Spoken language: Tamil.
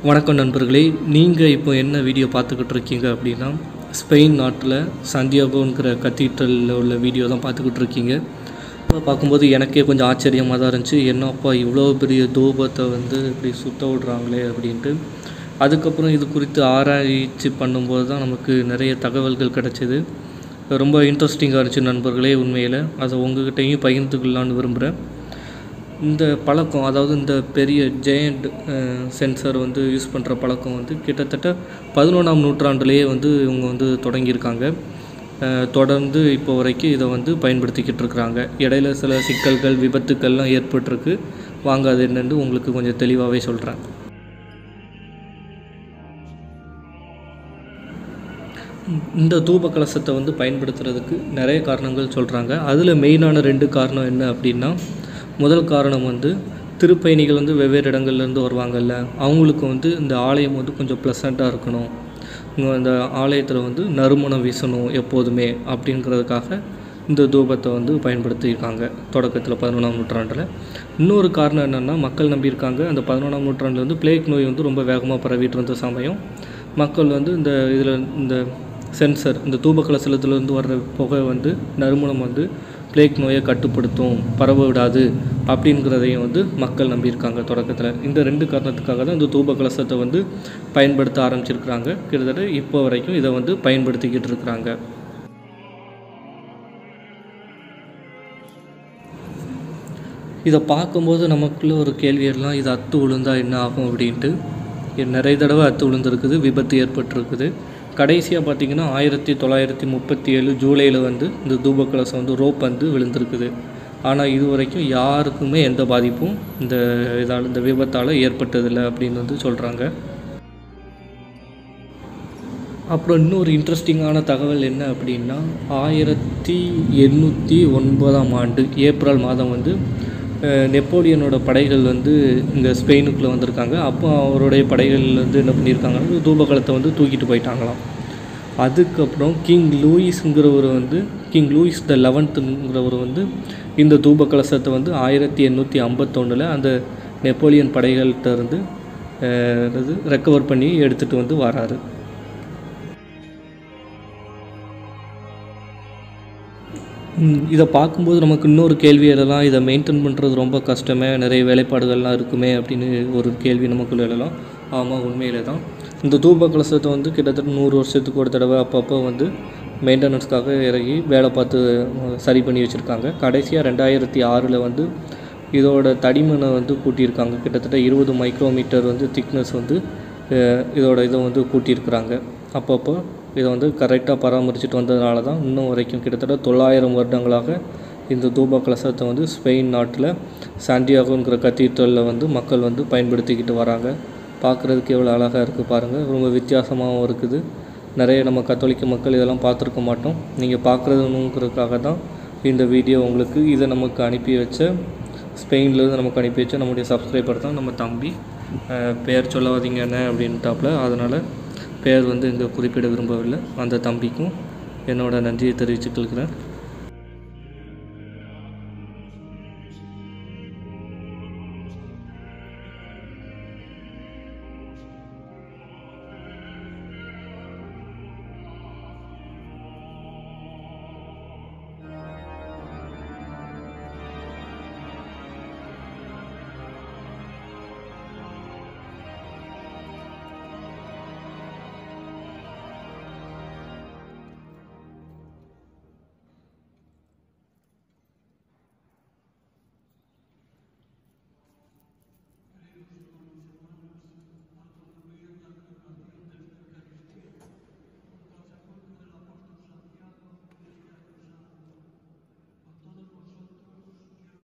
வணக்கம் நண்பர்களே நீங்கள் இப்போ என்ன வீடியோ பார்த்துக்கிட்டு இருக்கீங்க அப்படின்னா ஸ்பெயின் நாட்டில் சாந்தியாகோங்கிற கத்தீட்ரலில் உள்ள வீடியோ தான் பார்த்துக்கிட்டு இருக்கீங்க இப்போ பார்க்கும்போது எனக்கே கொஞ்சம் ஆச்சரியமாக தான் இருந்துச்சு என்னப்பா இவ்வளோ பெரிய தூபத்தை வந்து இப்படி சுத்த விடுறாங்களே அப்படின்ட்டு அதுக்கப்புறம் இது குறித்து ஆராய்ச்சி பண்ணும்போது தான் நமக்கு நிறைய தகவல்கள் கிடச்சிது ரொம்ப இன்ட்ரெஸ்டிங்காக இருந்துச்சு நண்பர்களே உண்மையில் அதை உங்ககிட்டயும் பகிர்ந்துக்கலான்னு விரும்புகிறேன் இந்த பழக்கம் அதாவது இந்த பெரிய ஜெயண்ட் சென்சார் வந்து யூஸ் பண்ணுற பழக்கம் வந்து கிட்டத்தட்ட பதினொன்றாம் நூற்றாண்டுலேயே வந்து இவங்க வந்து தொடங்கியிருக்காங்க அஹ் தொடர்ந்து இப்போ வரைக்கும் இதை வந்து பயன்படுத்திக்கிட்டு இருக்கிறாங்க இடையில சில சிக்கல்கள் விபத்துக்கள்லாம் ஏற்பட்டிருக்கு வாங்க அது என்னன்னு உங்களுக்கு கொஞ்சம் தெளிவாகவே சொல்கிறேன் இந்த தூப கலசத்தை வந்து பயன்படுத்துறதுக்கு நிறைய காரணங்கள் சொல்கிறாங்க அதில் மெயினான ரெண்டு காரணம் என்ன அப்படின்னா முதல் காரணம் வந்து திருப்பயணிகள் வந்து வெவ்வேறு இடங்கள்லேருந்து வருவாங்கல்ல அவங்களுக்கு வந்து இந்த ஆலயம் வந்து கொஞ்சம் ப்ளசண்ட்டாக இருக்கணும் இங்கே அந்த ஆலயத்தில் வந்து நறுமணம் வீசணும் எப்போதுமே அப்படிங்கிறதுக்காக இந்த தூபத்தை வந்து பயன்படுத்தியிருக்காங்க தொடக்கத்தில் பதினொன்றாம் நூற்றாண்டில் இன்னொரு காரணம் என்னென்னா மக்கள் நம்பியிருக்காங்க அந்த பதினொன்றாம் நூற்றாண்டில் வந்து பிளேக் நோய் வந்து ரொம்ப வேகமாக பரவிட்டு இருந்த சமயம் மக்கள் வந்து இந்த இதில் இந்த சென்சர் இந்த தூப கலசலத்துலேருந்து வர்ற புகை வந்து நறுமணம் வந்து பிளேக் நோயை கட்டுப்படுத்தும் பரவ விடாது அப்படிங்கிறதையும் வந்து மக்கள் நம்பியிருக்காங்க தொடக்கத்தில் இந்த ரெண்டு காரணத்துக்காக தான் இந்த தூப கலசத்தை வந்து பயன்படுத்த ஆரம்பிச்சிருக்கிறாங்க கிட்டத்தட்ட இப்போ வரைக்கும் இதை வந்து பயன்படுத்திக்கிட்டு இருக்கிறாங்க இதை பார்க்கும்போது நமக்குள்ள ஒரு கேள்வி எல்லாம் இது அத்து விழுந்தா என்ன ஆகும் அப்படின்ட்டு இது நிறைய தடவை அத்து விழுந்திருக்குது விபத்து ஏற்பட்டிருக்குது கடைசியாக பார்த்தீங்கன்னா ஆயிரத்தி தொள்ளாயிரத்தி முப்பத்தி ஏழு ஜூலையில் வந்து இந்த தூப கலசம் வந்து ரோப் வந்து விழுந்திருக்குது ஆனால் இது வரைக்கும் யாருக்குமே எந்த பாதிப்பும் இந்த இதால் இந்த விபத்தால் ஏற்பட்டதில்லை அப்படின்னு வந்து சொல்கிறாங்க அப்புறம் இன்னொரு இன்ட்ரெஸ்டிங்கான தகவல் என்ன அப்படின்னா ஆயிரத்தி எண்ணூற்றி ஒன்பதாம் ஆண்டு ஏப்ரல் மாதம் வந்து அஹ், நெப்போலியனோட படைகள் வந்து இங்கே ஸ்பெயினுக்குள்ளே வந்திருக்காங்க அப்போ அவருடைய படைகள் வந்து என்ன பண்ணியிருக்காங்கன்னா தூபகலத்தை வந்து தூக்கிட்டு போயிட்டாங்களாம் அதுக்கப்புறம் கிங் லூயிஸுங்கிறவர் வந்து கிங் லூயிஸ் த லெவன்த்துங்கிறவர் வந்து இந்த தூப கலசத்தை வந்து ஆயிரத்தி எண்ணூற்றி ஐம்பத்தொன்னில் அந்த நெப்போலியன் படைகள்கிட்ட இருந்து ரெக்கவர் பண்ணி எடுத்துகிட்டு வந்து வராரு ம், இதை பார்க்கும்போது நமக்கு இன்னொரு கேள்வி எழலாம் இதை மெயின்டைன் பண்ணுறது ரொம்ப கஷ்டமே நிறைய வேலைப்பாடுகள்லாம் இருக்குமே அப்படின்னு ஒரு கேள்வி நமக்குள்ள எழலாம் ஆமாம் உண்மையிலே தான் இந்த தூப கலசத்தை வந்து கிட்டத்தட்ட நூறு வருஷத்துக்கு ஒரு தடவை அப்பப்போ வந்து மெயின்டெனன்ஸ்க்காக இறங்கி வேலை பார்த்து அஹ், சரி பண்ணி வச்சுருக்காங்க கடைசியாக ரெண்டாயிரத்தி ஆறில் வந்து இதோட தடிமனை வந்து கூட்டியிருக்காங்க கிட்டத்தட்ட இருபது மைக்ரோமீட்டர் வந்து திக்னஸ் வந்து அஹ், இதோட இதை வந்து கூட்டியிருக்கிறாங்க அப்பப்போ இதை வந்து கரெக்டாக பராமரிச்சுட்டு வந்ததுனால தான் இன்னும் வரைக்கும் கிட்டத்தட்ட தொள்ளாயிரம் வருடங்களாக இந்த தூப கலசத்தை வந்து ஸ்பெயின் நாட்டில் சாண்டியாகோங்கிற கத்தீட்ரலில் வந்து மக்கள் வந்து பயன்படுத்திக்கிட்டு வராங்க பார்க்குறதுக்கு எவ்வளோ அழகாக இருக்குது பாருங்கள் ரொம்ப வித்தியாசமாகவும் இருக்குது நிறைய நம்ம கத்தோலிக்க மக்கள் இதெல்லாம் பார்த்துருக்க மாட்டோம் நீங்கள் பார்க்குறதுங்கிறதுக்காக தான் இந்த வீடியோ உங்களுக்கு இதை நமக்கு அனுப்பி வச்ச ஸ்பெயின்லேருந்து நமக்கு அனுப்பி வச்ச நம்முடைய சப்ஸ்கிரைபர் தான் நம்ம தம்பி அஹ், பேர் சொல்லாதீங்க என்ன அப்படின்ட்டாப்புல அதனால் பேர் வந்து இங்கே குறிப்பிட விரும்பவில்லை அந்த தம்பிக்கும் என்னோட நன்றியை தெரிவிச்சுக்கொள்கிறேன்